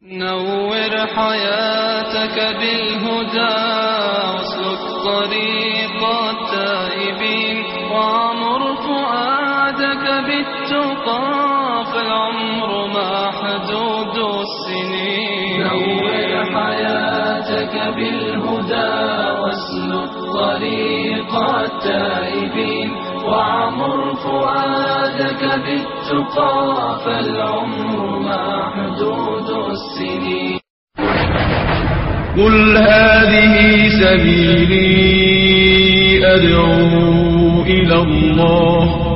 نور حياتك بالهدى واسلك طريق التائبين وعمر فؤادك بالتقى فالعمر محدود السنين نور حياتك بالهدى واسلك طريق التائبين وعمر فؤادك بالتقى فالعمر محدود السنين قل هذه سبيلي أدعو إلى الله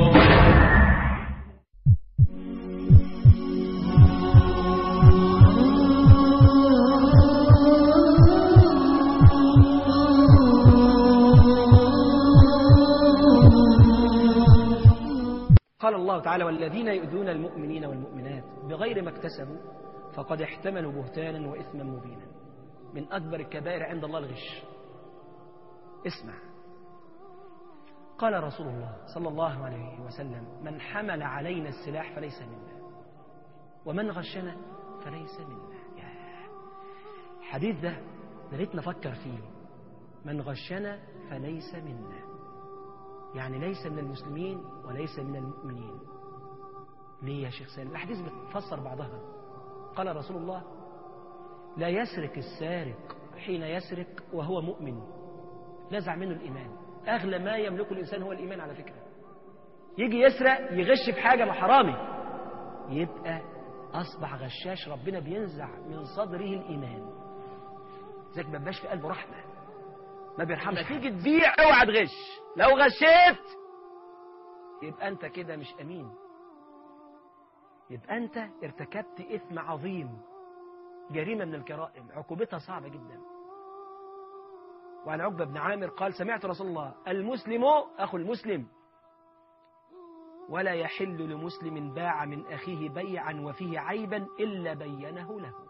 قال الله تعالى والذين يؤذون المؤمنين والمؤمنات بغير ما اكتسبوا فقد احتملوا بهتانا وإثما مبينا من أكبر الكبائر عند الله الغش اسمع قال رسول الله صلى الله عليه وسلم من حمل علينا السلاح فليس منا ومن غشنا فليس منا ياه. الحديث ده يا ريت نفكر فيه من غشنا فليس منا يعني ليس من المسلمين وليس من المؤمنين ليه يا شيخ سالم الأحاديث بتفسر بعضها قال رسول الله لا يسرق السارق حين يسرق وهو مؤمن نزع منه الإيمان أغلى ما يملكه الإنسان هو الإيمان على فكرة يجي يسرق يغش في حاجة محرامي يبقى أصبح غشاش ربنا بينزع من صدره الإيمان زيك ما بقاش في قلبه رحمة ما بيرحمش تيجي تبيع اوعى تغش لو غشيت يبقى انت كده مش امين يبقى انت ارتكبت اثم عظيم جريمه من الجرائم عقوبتها صعبه جدا وعن عقبه بن عامر قال سمعت رسول الله المسلم اخو المسلم ولا يحل لمسلم باع من اخيه بيعا وفيه عيبا الا بينه له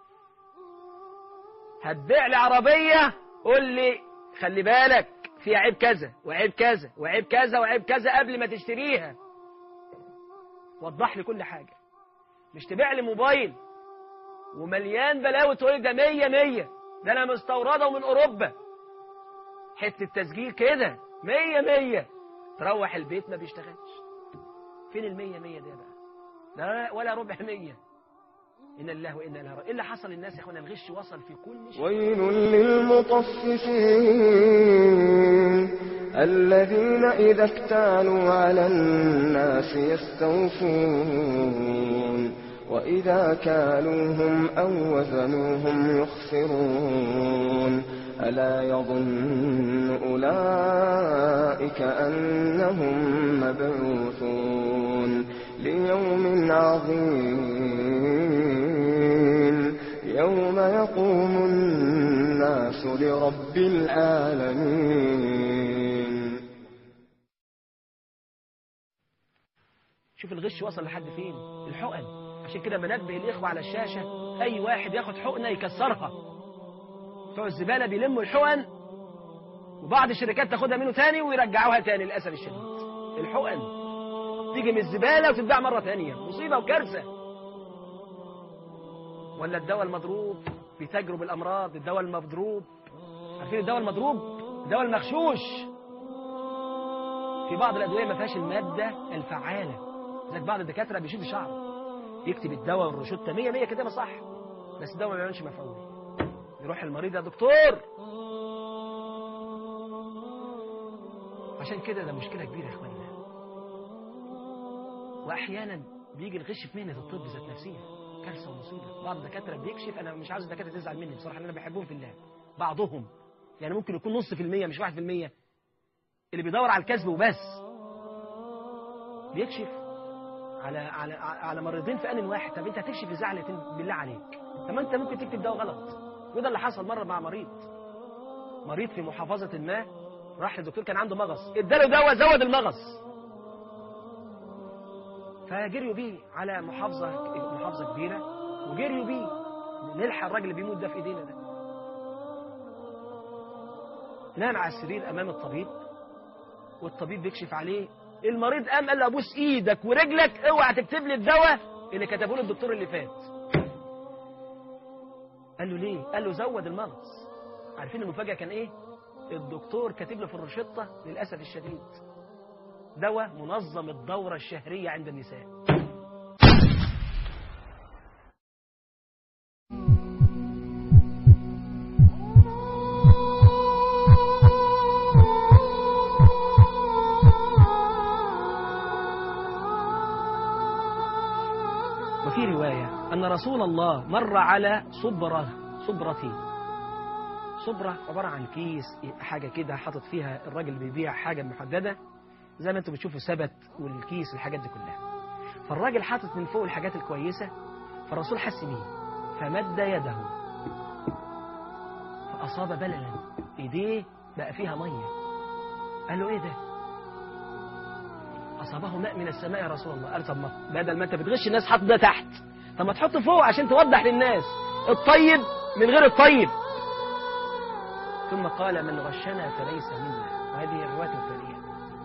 هتبيع لي عربيه قول لي خلي بالك في عيب كذا وعيب كذا وعيب كذا وعيب كذا قبل ما تشتريها وضح لي كل حاجة مش تبيع لي موبايل ومليان بلاوي تقول لي ده مية مية ده أنا مستوردة ومن أوروبا حتة تسجيل كده مية مية تروح البيت ما بيشتغلش فين المية مية ده بقى ده ولا ربع مية إن الله وإنا إليه راجعون إيه اللي حصل للناس يا إخوانا الغش وصل في كل شيء ويل للمطففين الذين إذا اكتالوا على الناس يستوفون وإذا كالوهم أو وزنوهم يخسرون ألا يظن أولئك أنهم مبعوثون ليوم عظيم يوم يقوم الناس لرب العالمين شوف الغش وصل لحد فين الحقن عشان كده بنبه الإخوة على الشاشة أي واحد ياخد حقنة يكسرها بتوع الزبالة بيلموا الحقن وبعض الشركات تاخدها منه تاني ويرجعوها تاني للأسف الشديد الحقن تيجي من الزبالة وتتباع مرة تانية مصيبة وكارثة ولا الدواء المضروب في تجرب الأمراض الدواء المضروب عارفين الدواء المضروب الدواء المغشوش في بعض الأدوية ما فيهاش المادة الفعالة زي بعض الدكاترة بيشد شعره يكتب الدواء والروشتة 100 100 كتابة صح بس الدواء ما بيعملش مفعول يروح المريض يا دكتور عشان كده ده مشكلة كبيرة يا اخوانا واحيانا بيجي الغش في مهنة الطب ذات نفسها كارثة ومصيبة بعض الدكاترة بيكشف انا مش عاوز الدكاترة تزعل مني بصراحة انا بحبهم في الله بعضهم يعني ممكن يكون نص في المية مش واحد في المية اللي بيدور على الكذب وبس بيكشف على على على مريضين في ان واحد طب انت هتكشف لزعلتين بالله عليك طب ما انت ممكن تكتب دواء غلط وده اللي حصل مره مع مريض مريض في محافظه ما راح للدكتور كان عنده مغص اداله دواء زود المغص فجريوا بيه على محافظه محافظه كبيره وجريوا بيه نلحق الراجل اللي بيموت ده في ايدينا ده نام على السرير امام الطبيب والطبيب بيكشف عليه المريض قام قال له ابوس ايدك ورجلك اوعى تكتب لي الدواء اللي كتبه له الدكتور اللي فات قال له ليه قال له زود المغص عارفين المفاجأة كان ايه الدكتور كاتب له في الروشتة للأسف الشديد دواء منظم الدورة الشهرية عند النساء وفي رواية أن رسول الله مر على صبرة صبرتي صبرة عبارة عن كيس حاجة كده حاطط فيها الراجل بيبيع حاجة محددة زي ما انتم بتشوفوا سبت والكيس الحاجات دي كلها فالراجل حاطط من فوق الحاجات الكويسة فالرسول حس بيه فمد يده فأصاب بللا إيديه بقى فيها مية قال له إيه ده أصابه ماء من السماء يا رسول الله قال طب ما بدل ما أنت بتغش الناس حط ده تحت طب ما تحط فوق عشان توضح للناس الطيب من غير الطيب ثم قال من غشنا فليس منا وهذه الرواية الثانية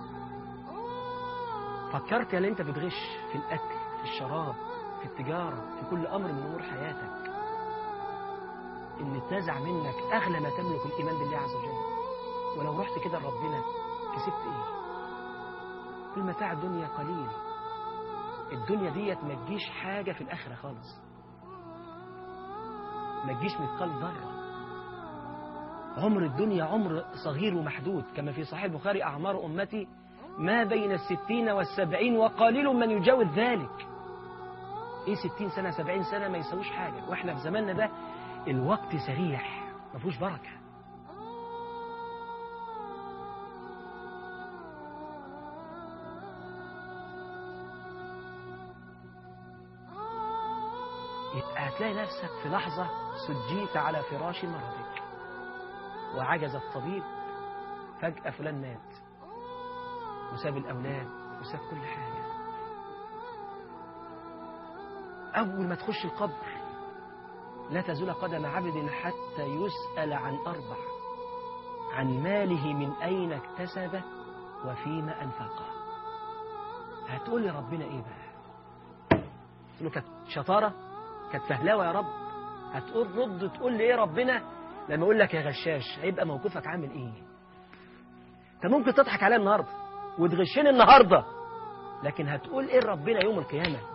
فكرت يا اللي انت بتغش في الاكل في الشراب في التجاره في كل امر من امور حياتك ان اتنزع منك اغلى ما تملك الايمان بالله عز وجل ولو رحت كده لربنا كسبت ايه كل متاع الدنيا قليل الدنيا ديت ما تجيش حاجه في الاخره خالص ما تجيش مثقال ذره عمر الدنيا عمر صغير ومحدود كما في صحيح البخاري أعمار أمتي ما بين الستين والسبعين وقليل من يجاوز ذلك ايه ستين سنة سبعين سنة ما يسويش حاجة واحنا في زماننا ده الوقت سريع ما فيهوش بركة يبقى هتلاقي نفسك في لحظة سجيت على فراش مرضك وعجز الطبيب فجأة فلان مات وساب الأولاد وساب كل حاجة أول ما تخش القبر لا تزول قدم عبد حتى يسأل عن أربع عن ماله من أين اكتسبه وفيما أنفقه هتقول لي ربنا إيه بقى قلت له كانت شطارة كانت فهلاوة يا رب هتقول رد تقول لي إيه ربنا لما أقول لك يا غشاش هيبقى موقفك عامل إيه انت ممكن تضحك عليا النهارده وتغشني النهارده لكن هتقول ايه ربنا يوم القيامه